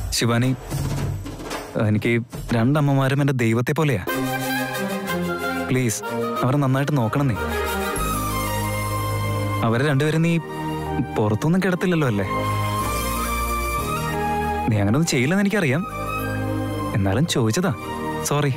ശിവാനി എനിക്ക് രണ്ടമ്മമാരും എൻ്റെ ദൈവത്തെ പോലെയാ പ്ലീസ് അവരെ നന്നായിട്ട് നോക്കണം നീ അവരെ രണ്ടുപേരും നീ പുറത്തൊന്നും കിടത്തില്ലല്ലോ അല്ലേ നീ അങ്ങനൊന്നും ചെയ്യില്ലെന്ന് എനിക്കറിയാം എന്നാലും ചോദിച്ചതാ സോറി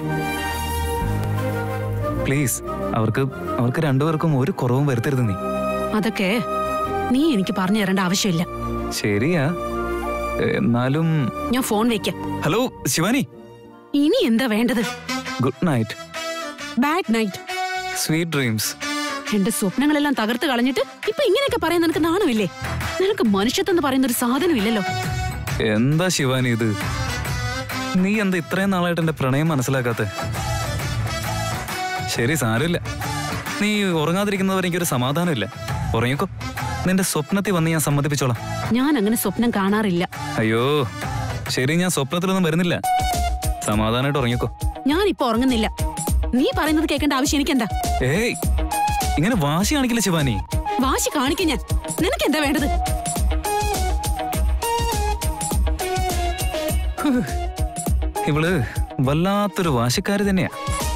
പ്ലീസ് അവർക്ക് അവർക്ക് രണ്ടുപേർക്കും ഒരു കുറവും വരുത്തരുത് നീ അതൊക്കെ നീ എനിക്ക് പറഞ്ഞു തരേണ്ട ആവശ്യമില്ല ശരിയാ എന്നാലും ഞാൻ ഫോൺ വെക്കാം ഹലോ ശിവാനി ഇനി എന്താ വേണ്ടത് good night bad night sweet dreams എന്റെ സ്വപ്നങ്ങളെല്ലാം തകർത്ത് കളഞ്ഞിട്ട് ഇപ്പൊ ഇങ്ങനെയൊക്കെ പറയാൻ നിനക്ക് നാണമില്ലേ നിനക്ക് മനുഷ്യത്വം എന്ന് പറയുന്ന ഒരു സാധനം ഇല്ലല്ലോ എന്താ ശിവാനി ഇത് നീ എന്താ ഇത്രയും നാളായിട്ട് എന്റെ പ്രണയം മനസ്സിലാക്കാത്ത ശരി സാരമില്ല നീ ഉറങ്ങാതിരിക്കുന്നവരെ എനിക്കൊരു സമാധാനമില്ല ഉറങ്ങിക്കോ നിന്റെ സ്വപ്നത്തിൽ വന്ന് ഞാൻ സമ്മതിപ്പിച്ചോളാം ഞാൻ അങ്ങനെ സ്വപ്നം കാണാറില്ല അയ്യോ ശരി ഞാൻ സ്വപ്നത്തിലൊന്നും വരുന്നില്ല സമാധാനമായിട്ട് ഉറങ്ങിക്കോ ഞാൻ ഇപ്പൊ ഉറങ്ങുന്നില്ല നീ പറയുന്നത് കേൾക്കേണ്ട ആവശ്യം എനിക്കെന്താ ഏയ് ഇങ്ങനെ വാശി കാണിക്കില്ല ശിവാനി വാശി കാണിക്കും ഞാൻ നിനക്ക് എന്താ വേണ്ടത് ഇവള് വല്ലാത്തൊരു വാശിക്കാരി തന്നെയാ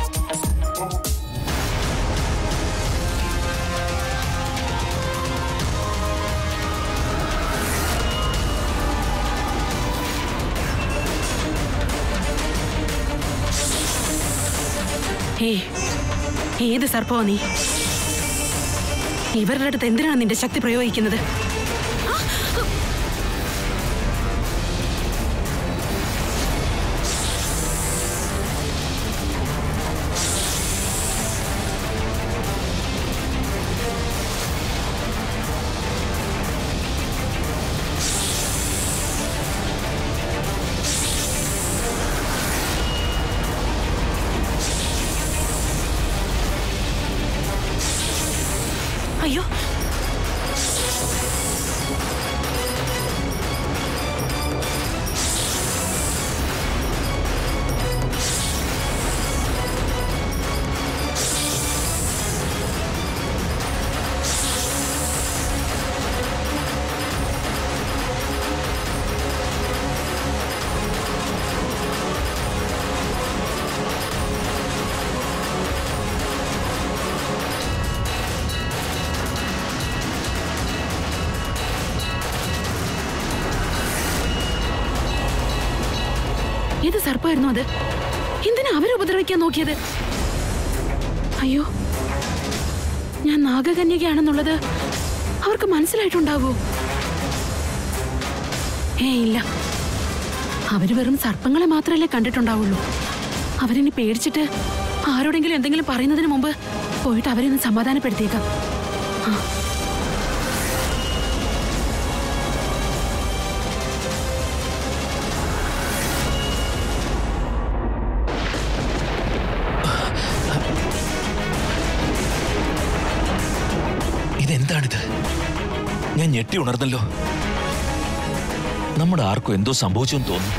ഏ ഏത് സർപ്പോ നീ ഇവരുടെ അടുത്ത് എന്തിനാണ് നിന്റെ ശക്തി പ്രയോഗിക്കുന്നത് അയ്യോ ഏത് സർപ്പമായിരുന്നു അത് എന്തിനാ അവരെ ഉപദ്രവിക്കാൻ നോക്കിയത് അയ്യോ ഞാൻ നാഗകന്യകയാണെന്നുള്ളത് അവർക്ക് മനസ്സിലായിട്ടുണ്ടാവോ ഏ ഇല്ല അവര് വെറും സർപ്പങ്ങളെ മാത്രമല്ലേ കണ്ടിട്ടുണ്ടാവുള്ളൂ അവരിനി പേടിച്ചിട്ട് ആരോടെങ്കിലും എന്തെങ്കിലും പറയുന്നതിന് മുമ്പ് പോയിട്ട് അവരെ ഒന്ന് സമാധാനപ്പെടുത്തിയേക്കാം ആ ഇതെന്താണിത് ഞാൻ ഞെട്ടി ഉണർന്നല്ലോ നമ്മുടെ ആർക്കും എന്തോ സംഭവിച്ചെന്ന് തോന്നുന്നു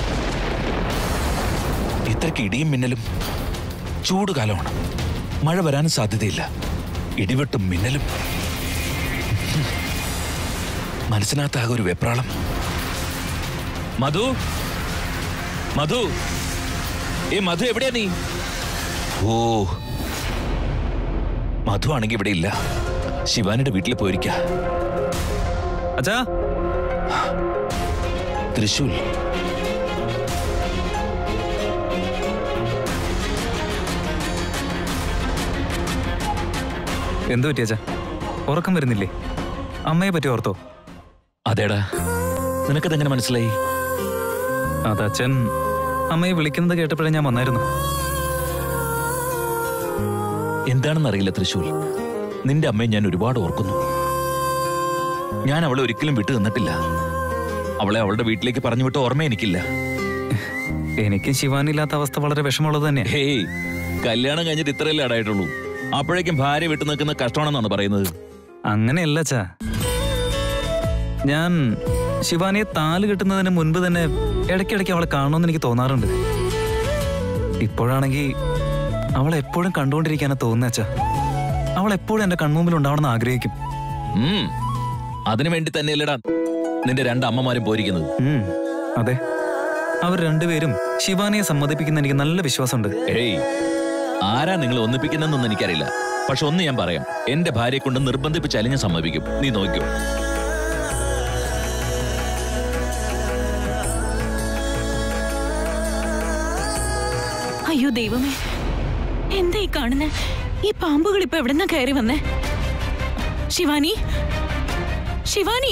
ഇത്രയ്ക്ക് ഇടിയും മിന്നലും ചൂട് കാലമാണ് മഴ വരാനും സാധ്യതയില്ല ഇടിവെട്ടും മിന്നലും ഹും. മനസ്സിനകത്താകെ ഒരു വെപ്രാളം മധു മധു ഏ മധു എവിടെയാ നീ ഓ മധു ആണെങ്കി ഇവിടെ ഇല്ല ശിവാനിയുടെ വീട്ടിൽ പോയിരിക്ക അച്ഛാ തൃശൂൽ എന്തു പറ്റി അച്ഛാ ഉറക്കം വരുന്നില്ലേ അമ്മയെ പറ്റി ഓർത്തോ അതേടാ നിനക്കതെങ്ങനെ മനസ്സിലായി അത് അച്ഛൻ അമ്മയെ വിളിക്കുന്നത് കേട്ടപ്പോഴേ ഞാൻ വന്നായിരുന്നു എന്താണെന്നറിയില്ല തൃശൂൽ നിന്റെ അമ്മയെ ഞാൻ ഒരുപാട് ഓർക്കുന്നു ഞാൻ അവളെ ഒരിക്കലും വിട്ടു നിന്നിട്ടില്ല അവളെ അവളുടെ വീട്ടിലേക്ക് പറഞ്ഞു വിട്ട ഓർമ്മ എനിക്കില്ല എനിക്ക് ശിവാനില്ലാത്ത അവസ്ഥ വളരെ വിഷമമുള്ളത് തന്നെയാ ഹേയ് കല്യാണം കഴിഞ്ഞിട്ട് ഇത്രയല്ലേ അടായിട്ടുള്ളൂ അപ്പോഴേക്കും ഭാര്യ വിട്ടു നിൽക്കുന്ന കഷ്ടമാണെന്നാണ് പറയുന്നത് അങ്ങനെയല്ല അച്ഛാ ഞാൻ ശിവാനിയെ താല് കെട്ടുന്നതിന് മുൻപ് തന്നെ ഇടയ്ക്കിടയ്ക്ക് അവളെ കാണണമെന്ന് എനിക്ക് തോന്നാറുണ്ട് ഇപ്പോഴാണെങ്കിൽ അവൾ എപ്പോഴും കണ്ടുകൊണ്ടിരിക്കാനാ തോന്നുന്ന അച്ഛാ അവൾ എപ്പോഴും എന്റെ കൺമുമ്പിൽ ഉണ്ടാവണമെന്ന് ആഗ്രഹിക്കും ഉം അതിനു വേണ്ടി തന്നെയല്ലടാ നിന്റെ രണ്ട് അമ്മമാരും പോയിരിക്കുന്നത് ഉം, അതെ അവർ രണ്ടുപേരും ശിവാനിയെ സമ്മതിപ്പിക്കുന്ന എനിക്ക് നല്ല വിശ്വാസമുണ്ട് ഏയ് ആരാ നിങ്ങൾ ഒന്നിപ്പിക്കുന്നതെന്നൊന്നും എനിക്കറിയില്ല പക്ഷെ ഒന്ന് ഞാൻ പറയാം എന്റെ ഭാര്യയെ കൊണ്ട് നിർബന്ധിപ്പിച്ച് അലിഞ്ഞ് സമ്മതിക്കും നീ നോക്കൂ അയ്യോ ദൈവമേ എന്താ ഈ കാണുന്നേ ഈ പാമ്പുകൾ ഇപ്പൊ എവിടെന്നാ കയറി വന്നേ ശിവാനി ശിവാനി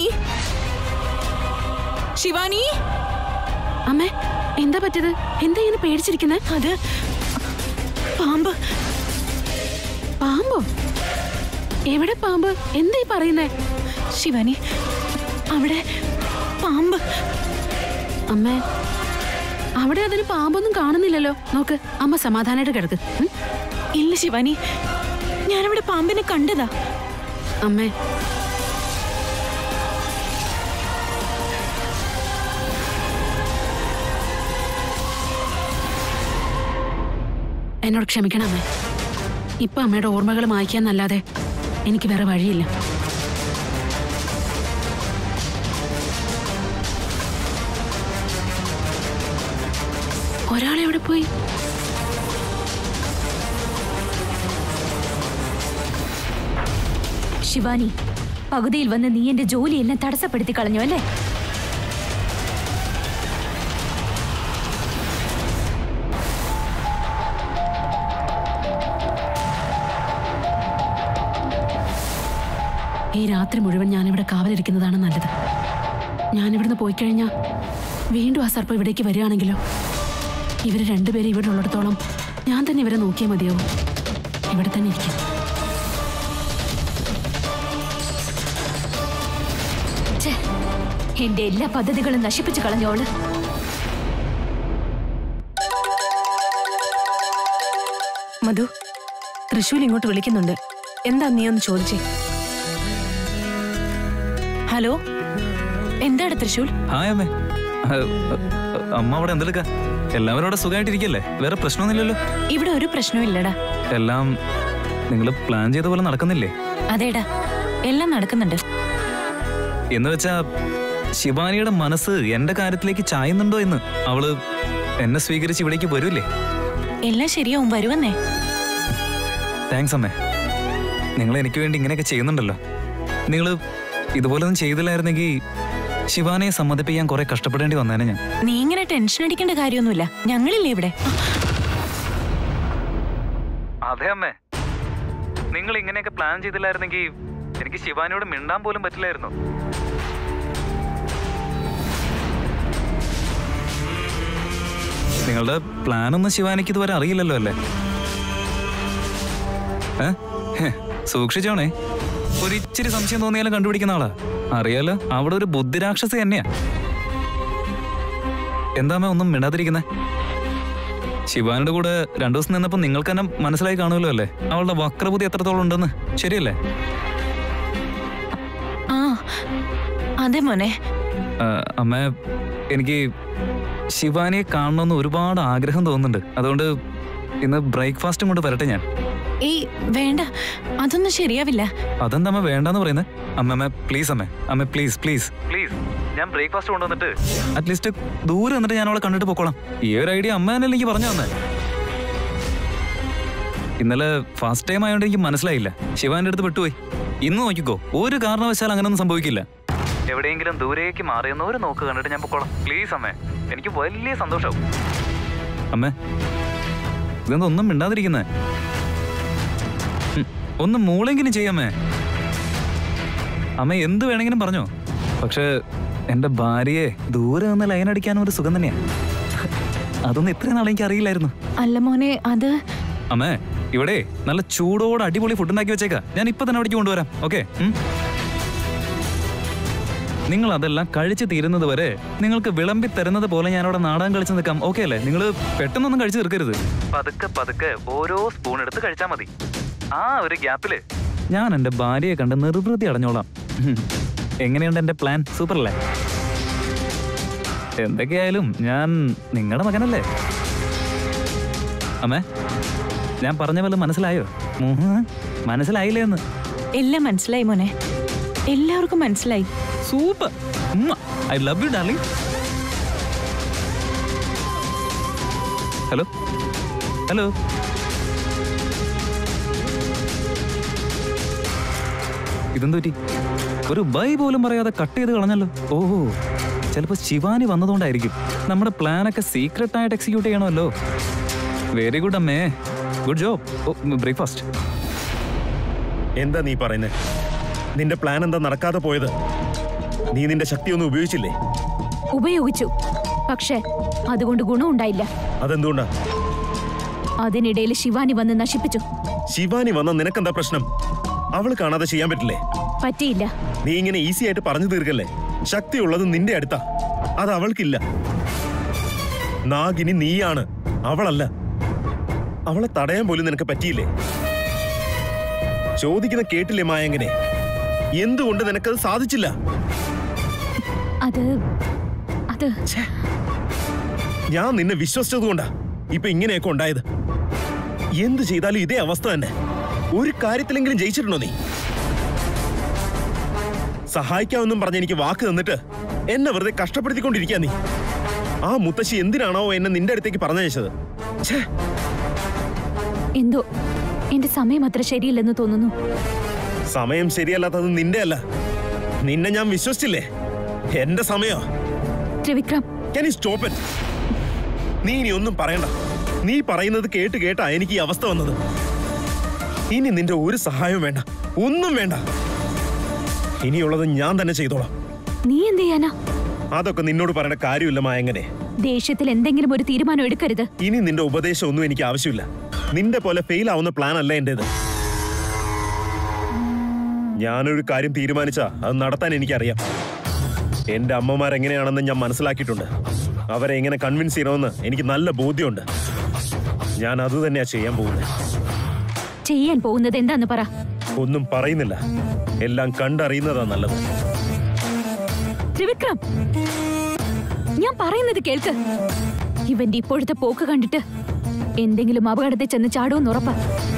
ശിവാനി അമ്മേ എന്താ പറ്റിയത് എന്താ ഇങ്ങനെ പേടിച്ചിരിക്കുന്നത് അത് പാമ്പ് പാമ്പോ എവിടെ പാമ്പ് എന്താ ഈ പറയുന്നേ ശിവാനി അവിടെ പാമ്പ് അമ്മേ അവിടെ അതിന് പാമ്പൊന്നും കാണുന്നില്ലല്ലോ നോക്ക് അമ്മ സമാധാനമായിട്ട് കിടക്ക് ഉം? ഇല്ല ശിവാനി ഞാനവിടെ പാമ്പിനെ കണ്ടതാ അമ്മേ എന്നോട് ക്ഷമിക്കണം അമ്മേ ഇപ്പൊ അമ്മയുടെ ഓർമ്മകൾ മായ്ക്കാന്നല്ലാതെ എനിക്ക് വേറെ വഴിയില്ല ഒരാളെവിടെ പോയി ശിവാനി പകുതിയിൽ വന്ന് നീ എന്റെ ജോലിയെല്ലാം തടസ്സപ്പെടുത്തി കളഞ്ഞു അല്ലേ ഈ രാത്രി മുഴുവൻ ഞാനിവിടെ കാവലിരിക്കുന്നതാണ് നല്ലത് ഞാനിവിടുന്ന് പോയി കഴിഞ്ഞാൽ വീണ്ടും ആ സർപ്പം ഇവിടേക്ക് വരികയാണെങ്കിലോ ഇവര് രണ്ടുപേരും ഇവിടെ ഉള്ളിടത്തോളം ഞാൻ തന്നെ ഇവരെ നോക്കിയാൽ മതിയാവും ഇവിടെ തന്നെ ഇരിക്കും ഛേ, എന്റെ എല്ലാ പദ്ധതികളും നശിപ്പിച്ചു കളഞ്ഞോള് മധു തൃശൂൽ ഇങ്ങോട്ട് വിളിക്കുന്നുണ്ട് എന്താ നീ ഒന്ന് ചോദിച്ചേ ഹലോ എന്താണ് തൃശൂൽ ഹായ് അമ്മേ ആ, ആ, അമ്മ അവിടെ എന്തെടുക്ക എല്ലാവരും അവിടെ സുഖമായിട്ടിരിക്കല്ലേ വേറെ പ്രശ്നമൊന്നുമില്ലല്ലോ ഇവിടെ ഒരു പ്രശ്നവും ഇല്ലടാ എല്ലാം നിങ്ങൾ പ്ലാൻ ചെയ്ത പോലെ നടക്കുന്നില്ലേ അതേടാ എല്ലാം നടക്കുന്നുണ്ട് എന്ന് വെച്ചാ ശിവാനിയുടെ മനസ്സ് എന്റെ കാര്യത്തിലേക്ക് ചായുന്നുണ്ടോ എന്ന് അവള് എന്നെ സ്വീകരിച്ച് ഇവിടേക്ക് വരൂലേ എല്ലാം ശരിയാവും വരുവന്നേ താങ്ക്സ് അമ്മേ നിങ്ങൾ എനിക്ക് വേണ്ടി ഇങ്ങനെയൊക്കെ ചെയ്യുന്നുണ്ടല്ലോ നിങ്ങൾ ഇതുപോലൊന്നും ചെയ്തില്ലായിരുന്നെങ്കിൽ ശിവാനിയെ സമ്മതിപ്പിക്കാൻ കുറെ കഷ്ടപ്പെടേണ്ടി വന്നേനെ ഞാൻ നീ ഇങ്ങനെ ടെൻഷൻ അടിക്കേണ്ട കാര്യമൊന്നുമില്ല ഞങ്ങളില്ലേ ഇവിടെ അതെ അമ്മേ നിങ്ങൾ ഇങ്ങനെയൊക്കെ പ്ലാൻ ചെയ്തില്ലായിരുന്നെങ്കിൽ എനിക്ക് ശിവാനിയോട് മിണ്ടാൻ പോലും പറ്റില്ലായിരുന്നു നിങ്ങളുടെ പ്ലാനൊന്നും ശിവാനിക്ക് ഇതുവരെ അറിയില്ലല്ലോ അല്ലേ ഏ? ഹെ, സൂക്ഷിച്ചോണേ ഒരിച്ചിരി സംശയം തോന്നിയാലും കണ്ടുപിടിക്കുന്ന ആളാ അറിയാലോ അവിടെ ഒരു ബുദ്ധിരാക്ഷസ തന്നെയാ എന്താമേ ഒന്നും മിണ്ടാതിരിക്കുന്നേ ശിവാനിയുടെ കൂടെ രണ്ടു ദിവസം നിന്നപ്പോ നിങ്ങൾക്ക് തന്നെ മനസ്സിലായി കാണുമല്ലോ അല്ലേ അവളുടെ വക്രബുദ്ധി എത്രത്തോളം ഉണ്ടെന്ന് ശരിയല്ലേ ആ അതെ മോനെ ആ, അമ്മ എനിക്ക് ശിവാനിയെ കാണണമെന്ന് ഒരുപാട് ആഗ്രഹം തോന്നുന്നുണ്ട് അതുകൊണ്ട് ഇന്ന് ബ്രേക്ക്ഫാസ്റ്റും കൊണ്ട് വരട്ടെ ഞാൻ ഏയ് വേണ്ട അതൊന്നും ശരിയാവില്ല അതെന്താ അമ്മ വേണ്ടെന്ന് പറയുന്നത് അമ്മ പ്ലീസ് അമ്മ അമ്മ പ്ലീസ് പ്ലീസ് പ്ലീസ് ഞാൻ ബ്രേക്ക്ഫാസ്റ്റ് കൊണ്ടുവന്നിട്ട് അറ്റ്ലീസ്റ്റ് ദൂരെ നിന്നിട്ട് ഞാൻ അവളെ കണ്ടിട്ട് പൊക്കോളാം ഈ ഒരു ഐഡിയ അമ്മ തന്നെ എനിക്ക് പറഞ്ഞു തന്നെ ഇന്നലെ ഫസ്റ്റ് ടൈം ആയതുകൊണ്ട് എനിക്ക് മനസ്സിലായില്ല ശിവാന്റെ അടുത്ത് വിട്ടുപോയി ഇന്ന് നോക്കിക്കോ ഒരു കാരണവശാൽ അങ്ങനെയൊന്നും സംഭവിക്കില്ല എവിടെയെങ്കിലും ദൂരേക്ക് മാറിയെന്ന ഒരു നോക്ക് കണ്ടിട്ട് ഞാൻ പൊക്കോളാം പ്ലീസ് അമ്മേ എനിക്ക് വലിയ സന്തോഷവും അമ്മേ ഇതെന്താ ഒന്നും മിണ്ടാതിരിക്കുന്നേ ഉം, ഒന്ന് മൂളെങ്കിലും ചെയ്യാമേ അമ്മ എന്ത് വേണമെങ്കിലും പറഞ്ഞോ പക്ഷേ എന്റെ ഭാര്യയെ ദൂരെ നിന്ന് ലൈൻ അടിക്കാനും ഒരു സുഖം തന്നെയാ അതൊന്നും ഇത്രയും നാളെ എനിക്ക് അറിയില്ലായിരുന്നു അല്ല മോനെ അത് അമ്മേ ഇവിടെ നല്ല ചൂടോടെ അടിപൊളി ഫുഡ് ഉണ്ടാക്കി വെച്ചേക്കാ ഞാൻ ഇപ്പൊ തന്നെ അവിടേക്ക് കൊണ്ടുവരാം ഓക്കെ നിങ്ങൾ അതെല്ലാം കഴിച്ച് തീരുന്നത് വരെ നിങ്ങൾക്ക് വിളമ്പി തരുന്നത് പോലെ ഞാൻ അവിടെ നാടകം കളിച്ച് നിൽക്കാം ഓക്കെ അല്ലേ നിങ്ങൾ പെട്ടെന്നൊന്നും കഴിച്ചു തീർക്കരുത് പതുക്കെ പതുക്കെ ഓരോ സ്പൂൺ എടുത്ത് കഴിച്ചാൽ മതി ആ ഒരു ഗ്യാപ്പില് ഞാൻ എന്റെ ഭാര്യയെ കണ്ട് നിർവൃതി അടഞ്ഞോളാം ഹും. എങ്ങനെയുണ്ട് എന്റെ പ്ലാൻ സൂപ്പർ അല്ലേ എന്തൊക്കെയായാലും ഞാൻ നിങ്ങളുടെ മകനല്ലേ അമ്മേ ഞാൻ പറഞ്ഞ പോലെ മനസ്സിലായോ ഉഹ്. മനസ്സിലായില്ലേ എന്ന് എല്ലാം മനസ്സിലായി മോനെ എല്ലാവർക്കും മനസ്സിലായി super I love you darling hello hello ഇതെന്തു പറ്റി ഒരു ബൈ പോലും പറയാതെ കട്ട് ചെയ്ത് കളഞ്ഞല്ലോ ഓഹോ ചിലപ്പോൾ ശിവാനി വന്നതുകൊണ്ടായിരിക്കും നമ്മുടെ പ്ലാനൊക്കെ സീക്രട്ട് ആയിട്ട് എക്സിക്യൂട്ട് ചെയ്യണമല്ലോ വെരി ഗുഡ് അമ്മേ ഗുഡ് ജോബ് ഓ ബ്രേക്ക്ഫാസ്റ്റ് എന്താ നീ പറയുന്നേ നിന്റെ പ്ലാൻ എന്താ നടക്കാതെ പോയത് നീ നിന്റെ ശക്തിയൊന്നും ഉപയോഗിച്ചില്ലേ ഉപയോഗിച്ചു പക്ഷേ അതുകൊണ്ട് ഗുണമുണ്ടായില്ല അതെന്തുകൊണ്ടാ അതിനിടയിൽ ശിവാനി വന്ന് നശിപ്പിച്ചു ശിവാനി വന്ന നിനക്കെന്താ പ്രശ്നം അവൾ കാണാതെ ചെയ്യാൻ പറ്റില്ലേ പറ്റിയില്ല നീ ഇങ്ങനെ ഈസി ആയിട്ട് പറഞ്ഞു തീർക്കല്ലേ ശക്തിയുള്ളത് നിന്റെ അടുത്താ അത് അവൾക്കില്ല നാഗിനി നീയാണ് അവളല്ല അവളെ തടയാൻ പോലും നിനക്ക് പറ്റിയില്ലേ ചോദിക്കുന്ന കേട്ടില്ലേ മായങ്ങനെ എന്തുകൊണ്ട് നിനക്കത് സാധിച്ചില്ല അത് അത് ഞാൻ നിന്നെ വിശ്വസിച്ചത് കൊണ്ടാ ഇപ്പൊ ഇങ്ങനെയൊക്കെ ഉണ്ടായത് എന്ത് ചെയ്താലും ഇതേ അവസ്ഥ തന്നെ ഒരു കാര്യത്തിലെങ്കിലും ജയിച്ചിട്ടുണ്ടോ നീ സഹായിക്കാമെന്നും പറഞ്ഞ് എനിക്ക് വാക്ക് തന്നിട്ട് എന്നെ വെറുതെ കഷ്ടപ്പെടുത്തിക്കൊണ്ടിരിക്കാ നീ ആ മുത്തശ്ശി എന്തിനാണോ എന്നെ നിന്റെ അടുത്തേക്ക് പറഞ്ഞയച്ചത് ഛേ എന്തോ എന്റെ സമയം അത്ര ശരിയില്ലെന്ന് തോന്നുന്നു സമയം ശരിയല്ലാത്തത് നിന്റെ അല്ല നിന്നെ ഞാൻ വിശ്വസിച്ചില്ലേ എന്റെ സമയോ Trivikram Can you stop it? നീ ഇനി ഒന്നും പറയണ്ട നീ പറയുന്നത് കേട്ട് കേട്ടാ എനിക്ക് ഈ അവസ്ഥ വന്നത് ഇനി നിന്റെ ഒരു സഹായവും വേണ്ട ഒന്നും വേണ്ട ഇനിയുള്ളത് ഞാൻ തന്നെ ചെയ്തോളാം നീ എന്ത് ചെയ്യാനാ അതൊക്കെ നിന്നോട് പറയേണ്ട കാര്യമില്ല മായങ്ങനെ ദേഷ്യത്തിൽ എന്തെങ്കിലും ഒരു തീരുമാനം എടുക്കരുത് ഇനി നിന്റെ ഉപദേശം ഒന്നും എനിക്ക് ആവശ്യമില്ല നിന്റെ പോലെ ഫെയിൽ ആവുന്ന പ്ലാൻ അല്ല എന്റേത് ഞാനൊരു കാര്യം തീരുമാനിച്ചാ അത് നടത്താൻ എനിക്കറിയാം എന്റെ അമ്മമാരെങ്ങനെയാണെന്ന് ഞാൻ മനസ്സിലാക്കിയിട്ടുണ്ട് അവരെ എങ്ങനെ കൺവിൻസ് ചെയ്യണമെന്ന് എനിക്ക് നല്ല ബോധ്യമുണ്ട് ഞാൻ അത് തന്നെയാ ചെയ്യാൻ പോകുന്നത് ചെയ്യാൻ പോകുന്നത് എന്താന്ന് പറ ഒന്നും പറയുന്നില്ല എല്ലാം കണ്ടറിയുന്നതാ നല്ലത് ത്രിവിക്രം ഞാൻ പറയുന്നത് കേൾക്ക് ഇവന്റെ ഇപ്പോഴത്തെ പോക്ക് കണ്ടിട്ട് എന്തെങ്കിലും അപകടത്തിൽ ചെന്ന് ചാടുമെന്ന് ഉറപ്പാ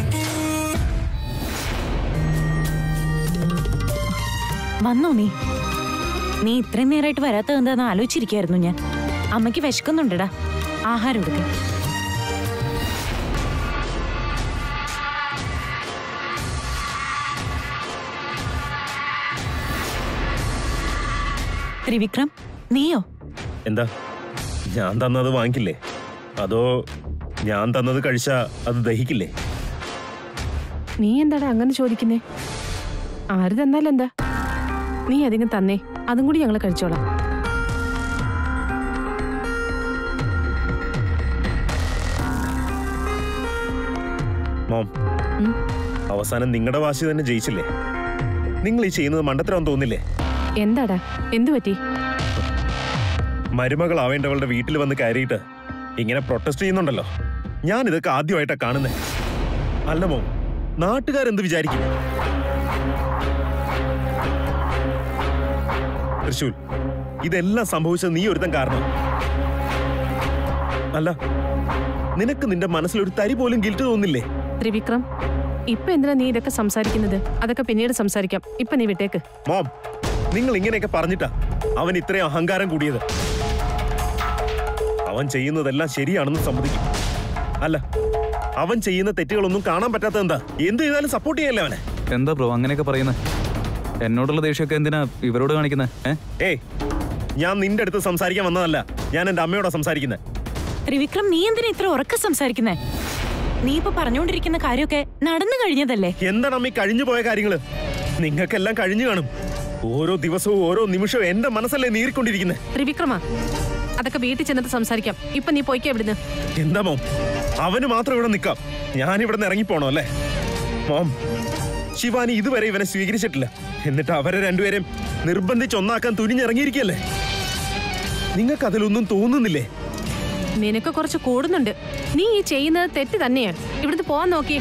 വന്നോ നീ നീ ഇത്രയും നേരമായിട്ട് വരാത്തത് എന്താന്ന് ആലോചിച്ചിരിക്കായിരുന്നു ഞാൻ അമ്മയ്ക്ക് വിശക്കുന്നുണ്ടടാ ആഹാരം എടുക്ക ത്രിവിക്രം നീയോ എന്താ ഞാൻ തന്നത് വാങ്ങിക്കില്ലേ അതോ ഞാൻ തന്നത് കഴിച്ചാ അത് ദഹിക്കില്ലേ നീ എന്താടാ അങ്ങനെ ചോദിക്കുന്നേ ആര് തന്നാലെന്താ നീ അധികം തന്നേ അതും കൂടി ഞങ്ങൾ കഴിച്ചോളാം മോം ഉം. അവസാനം നിങ്ങളുടെ വാശി തന്നെ ജയിച്ചില്ലേ നിങ്ങൾ ഈ ചെയ്യുന്നത് മണ്ടത്തരം തോന്നില്ലേ എന്താടാ എന്തു പറ്റി മരുമകളാവേണ്ടവളുടെ വീട്ടിൽ വന്ന് കയറിയിട്ട് ഇങ്ങനെ പ്രൊട്ടസ്റ്റ് ചെയ്യുന്നുണ്ടല്ലോ ഞാൻ ഇതൊക്കെ ആദ്യമായിട്ടാ കാണുന്നേ അല്ല മോം നാട്ടുകാരെന്ത് വിചാരിക്കും തൃശൂൽ ഇതെല്ലാം സംഭവിച്ചത് നീ ഒരുത്തൻ കാരണം അല്ല നിനക്ക് നിന്റെ മനസ്സിൽ ഒരു തരി പോലും ഗിൽറ്റ് തോന്നില്ലേ ത്രിവിക്രം ഇപ്പൊ എന്തിനാ നീ ഇതൊക്കെ സംസാരിക്കുന്നത് അതൊക്കെ പിന്നീട് സംസാരിക്കാം ഇപ്പൊ നീ വിട്ടേക്ക് മോം നിങ്ങൾ ഇങ്ങനെയൊക്കെ പറഞ്ഞിട്ടാ അവൻ ഇത്രയും അഹങ്കാരം കൂടിയത് അവൻ ചെയ്യുന്നതെല്ലാം ശരിയാണെന്ന് സമ്മതിക്കും അല്ല അവൻ ചെയ്യുന്ന തെറ്റുകളൊന്നും കാണാൻ പറ്റാത്ത എന്താ എന്ത് ചെയ്താലും സപ്പോർട്ട് ചെയ്യല്ലേ അവനെ എന്താ ബ്രോ അങ്ങനെയൊക്കെ പറയുന്നത് എന്നോടുള്ള ദേഷ്യമൊക്കെ എന്തിനാ ഇവരോട് കാണിക്കുന്നത് ഏഹ് ഏയ് ഞാൻ നിന്റെ അടുത്ത് സംസാരിക്കാൻ വന്നതല്ല ഞാൻ എന്റെ അമ്മയോടാ സംസാരിക്കുന്നത് ത്രിവിക്രം നീ എന്തിനാ ഇത്ര ഉറക്കം സംസാരിക്കുന്നേ നീ ഇപ്പൊ പറഞ്ഞുകൊണ്ടിരിക്കുന്ന കാര്യമൊക്കെ നടന്നു കഴിഞ്ഞതല്ലേ എന്താണ് അമ്മ ഈ കഴിഞ്ഞു പോയ കാര്യങ്ങള് നിങ്ങൾക്കെല്ലാം കഴിഞ്ഞു കാണും ഓരോ ദിവസവും ഓരോ നിമിഷവും എന്റെ മനസ്സല്ലേ നീറിക്കൊണ്ടിരിക്കുന്നത് ത്രിവിക്രമ അതൊക്കെ വീട്ടിൽ ചെന്നിട്ട് സംസാരിക്കാം ഇപ്പൊ നീ പോയിക്കാ ഇവിടുന്ന് എന്താ മോം അവന് മാത്രം ഇവിടെ നിൽക്കാം ഞാൻ ഇവിടെ നിന്ന് ഇറങ്ങിപ്പോണോ അല്ലേ മോം ശിവാനി ഇതുവരെ ഇവനെ സ്വീകരിച്ചിട്ടില്ല എന്നിട്ട് അവരെ രണ്ടുപേരെയും നിർബന്ധിച്ച് ഒന്നാക്കാൻ തുനിഞ്ഞിറങ്ങിയിരിക്കല്ലേ നിങ്ങൾക്ക് അതിലൊന്നും തോന്നുന്നില്ലേ നിനക്ക് കുറച്ച് കൂടുന്നുണ്ട് നീ ഈ ചെയ്യുന്നത് തെറ്റ് തന്നെയാണ് ഇവിടുന്ന് പോവാൻ നോക്കി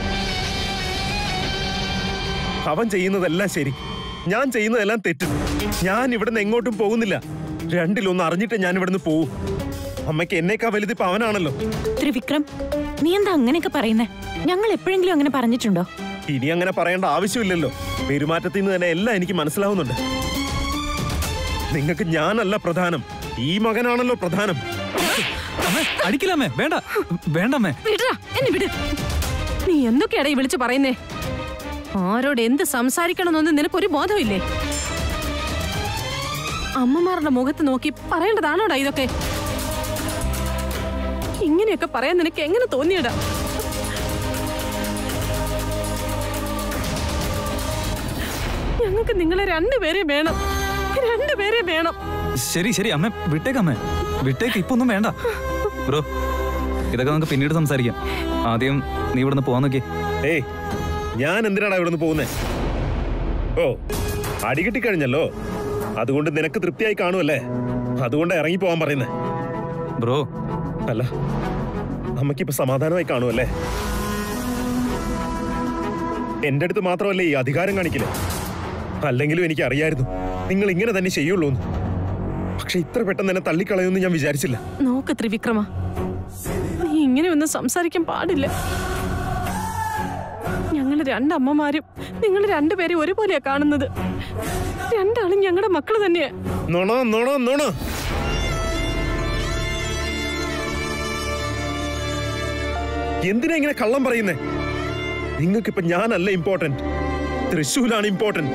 അവൻ ചെയ്യുന്നതെല്ലാം ശരി ഞാൻ ചെയ്യുന്നതെല്ലാം തെറ്റ് ഞാൻ ഇവിടുന്ന് എങ്ങോട്ടും പോകുന്നില്ല രണ്ടിലൊന്ന് അറിഞ്ഞിട്ട് ഞാൻ ഇവിടുന്ന് പോവും അമ്മയ്ക്ക് എന്നേക്കാ വലുതിപ്പോ അവനാണല്ലോ ത്രിവിക്രം നീ എന്താ അങ്ങനെയൊക്കെ പറയുന്നേ ഞങ്ങൾ എപ്പോഴെങ്കിലും അങ്ങനെ പറഞ്ഞിട്ടുണ്ടോ ഇനി അങ്ങനെ പറയേണ്ട ആവശ്യമില്ലല്ലോ പെരുമാറ്റത്തിൽ നിന്ന് തന്നെ എല്ലാം എനിക്ക് മനസ്സിലാവുന്നുണ്ട് നിങ്ങൾക്ക് ഞാനല്ല പ്രധാനം ഈ മകനാണല്ലോ പ്രധാനം അമ്മേ അടിക്കില്ല അമ്മേ വേണ്ട വേണ്ട അമ്മേ വിടറാ എന്നെ വിട് നീ എന്തൊക്കെയാടാ ഈ വിളിച്ച് പറയുന്നേ ആരോട് എന്ത് സംസാരിക്കണമെന്നൊന്നും നിനക്കൊരു ബോധമില്ലേ അമ്മമാരുടെ മുഖത്ത് നോക്കി പറയേണ്ടതാണോടാ ഇതൊക്കെ ഇങ്ങനെയൊക്കെ പറയാൻ നിനക്ക് എങ്ങനെ തോന്നിയടാ ഞങ്ങൾക്ക് നിങ്ങളെ രണ്ടുപേരെ വേണം രണ്ടുപേരെ വേണം ശരി ശരി അമ്മ വിട്ടേക്കമ്മേ വിട്ടേക്ക് ഇപ്പൊ ഒന്നും വേണ്ട ബ്രോ ഇതൊക്കെ നമുക്ക് പിന്നീട് സംസാരിക്കാം ആദ്യം നീ ഇവിടുന്ന് പോവാൻ നോക്കി ഏയ് ഞാൻ എന്തിനാടാ ഇവിടുന്ന് പോകുന്നേ ഓ അടികിട്ടി കഴിഞ്ഞല്ലോ അതുകൊണ്ട് നിനക്ക് തൃപ്തിയായി കാണുമല്ലേ അതുകൊണ്ട് ഇറങ്ങി പോവാൻ പറയുന്നേ ബ്രോ അല്ല അമ്മയ്ക്കിപ്പോ സമാധാനമായി കാണുമല്ലേ എന്റെ അടുത്ത് മാത്രമല്ലേ ഈ അധികാരം കാണിക്കില്ല അല്ലെങ്കിലും എനിക്ക് അറിയായിരുന്നു നിങ്ങൾ ഇങ്ങനെ തന്നെ ചെയ്യുള്ളൂ എന്ന് പക്ഷെ ഇത്ര പെട്ടെന്ന് എന്നെ തള്ളിക്കളയുമെന്ന് ഞാൻ വിചാരിച്ചില്ല നോക്ക് ത്രിവിക്രമ നീ ഇങ്ങനെയൊന്നും സംസാരിക്കാൻ പാടില്ല ഞങ്ങൾ രണ്ടമ്മമാരും നിങ്ങൾ രണ്ടുപേരും ഒരുപോലെയാ കാണുന്നത് രണ്ടാളും ഞങ്ങളുടെ മക്കള് തന്നെയാ നുണ നുണ നുണ എന്തിനാ ഇങ്ങനെ കള്ളം പറയുന്നേ നിങ്ങൾക്കിപ്പൊ ഞാനല്ല ഇമ്പോർട്ടന്റ് തൃശൂലാണ് ഇമ്പോർട്ടന്റ്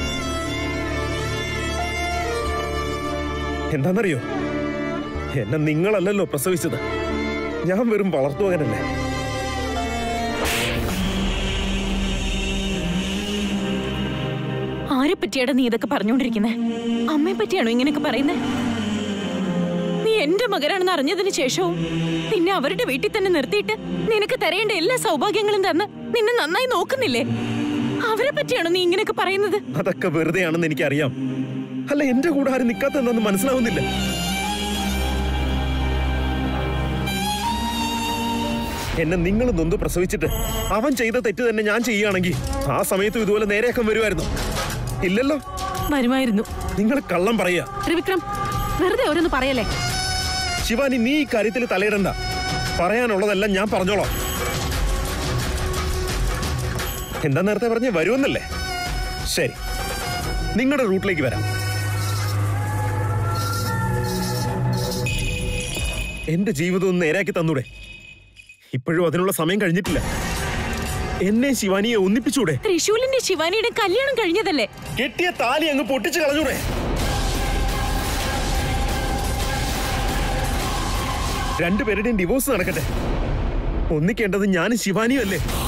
എന്താണെന്നറിയോ എന്നെ നിങ്ങളല്ലല്ലോ പ്രസവിച്ചത് ഞാൻ വെറും വളർത്തുമകനല്ലേ ആരെ പറ്റിയാടാ നീ ഇതൊക്കെ പറഞ്ഞുകൊണ്ടിരിക്കുന്നത് അമ്മയെ പറ്റിയാണോ ഇങ്ങനെയൊക്കെ പറയുന്നത് നീ എന്റെ മകനാണെന്ന് അറിഞ്ഞതിന് ശേഷവും നിന്നെ അവരുടെ വീട്ടിൽ തന്നെ നിർത്തിയിട്ട് നിനക്ക് തരേണ്ട എല്ലാ സൗഭാഗ്യങ്ങളും തന്ന് നിന്നെ നന്നായി നോക്കുന്നില്ലേ അവരെ പറ്റിയാണോ നീ ഇങ്ങനെയൊക്കെ പറയുന്നത് അതൊക്കെ വെറുതെയാണെന്ന് എനിക്കറിയാം അല്ല എന്റെ കൂടെ ആരും നിൽക്കാത്തെന്താന്ന് മനസ്സിലാവുന്നില്ല എന്നെ നിങ്ങൾ നൊന്ത് പ്രസവിച്ചിട്ട് അവൻ ചെയ്ത തെറ്റ് തന്നെ ഞാൻ ചെയ്യുകയാണെങ്കിൽ ആ സമയത്തും ഇതുപോലെ നേരെയാക്കാൻ വരുമായിരുന്നു ഇല്ലല്ലോ വരുമായിരുന്നു നിങ്ങൾ കള്ളം പറയാ ത്രിവിക്രം വെറുതെ ഓരോന്ന് പറയല്ലേ ശിവാനി നീ ഈ കാര്യത്തിൽ തലയിടണ്ട പറയാനുള്ളതെല്ലാം ഞാൻ പറഞ്ഞോളാം എന്താ നേരത്തെ പറഞ്ഞ് വരുമെന്നല്ലേ ശരി നിങ്ങളുടെ റൂട്ടിലേക്ക് വരാം എന്റെ ജീവിതം ഒന്ന് നേരാക്കി തന്നൂടെ ഇപ്പോഴും അതിനുള്ള സമയം കഴിഞ്ഞിട്ടില്ല എന്നെ ശിവാനിയെ ഒന്നിപ്പിച്ചൂടെ ത്രിശൂലിന്റെ ശിവാനിയുടെ കല്യാണം കഴിഞ്ഞതല്ലേ കെട്ടിയ താലി അങ്ങ് പൊട്ടിച്ചു കളഞ്ഞൂടെ രണ്ടുപേരുടെയും ഡിവോഴ്സ് നടക്കട്ടെ ഒന്നിക്കേണ്ടത് ഞാനും ശിവാനിയും അല്ലേ